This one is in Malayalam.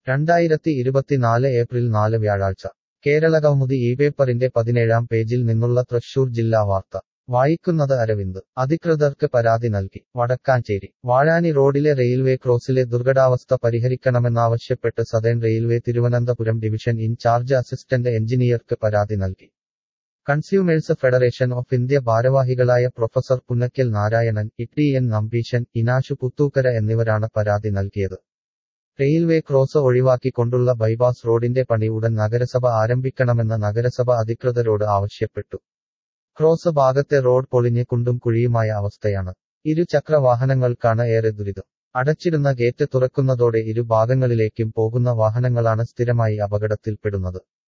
രണ്ടായിരത്തി ഇരുപത്തിനാല് ഏപ്രിൽ നാല് വ്യാഴാഴ്ച കേരളകൗമുദി ഈ പേപ്പറിന്റെ പതിനേഴാം പേജിൽ നിന്നുള്ള തൃശൂർ ജില്ലാ വാർത്ത വായിക്കുന്നത് അരവിന്ദ് അധികൃതർക്ക് പരാതി നൽകി വടക്കാഞ്ചേരി വാഴാനി റോഡിലെ റെയിൽവേ ക്രോസിലെ ദുർഘടാവസ്ഥ പരിഹരിക്കണമെന്നാവശ്യപ്പെട്ട് Southern Railway Thiruvananthapuram division in charge assistant എഞ്ചിനീയർക്ക് പരാതി നൽകി കൺസ്യൂമേഴ്സ് ഫെഡറേഷൻ ഓഫ് ഇന്ത്യ ഭാരവാഹികളായ professor Punnakkal Narayanan E N Nambeesan Inashu Puthukkara എന്നിവരാണ് പരാതി നൽകിയത് റെയിൽവേ ക്രോസ് ഒഴിവാക്കിക്കൊണ്ടുള്ള ബൈപാസ് റോഡിന്റെ പണി ഉടൻ നഗരസഭ ആരംഭിക്കണമെന്ന് നഗരസഭ അധികൃതരോട് ആവശ്യപ്പെട്ടു ക്രോസ് ഭാഗത്തെ റോഡ് പൊളിഞ്ഞ് കുണ്ടും കുഴിയുമായ അവസ്ഥയാണ് ഇരുചക്ര വാഹനങ്ങൾക്കാണ് ഏറെ ദുരിതം അടച്ചിടുന്ന ഗേറ്റ് തുറക്കുന്നതോടെ ഇരു ഭാഗങ്ങളിലേക്കും പോകുന്ന വാഹനങ്ങളാണ് സ്ഥിരമായി അപകടത്തിൽപ്പെടുന്നത്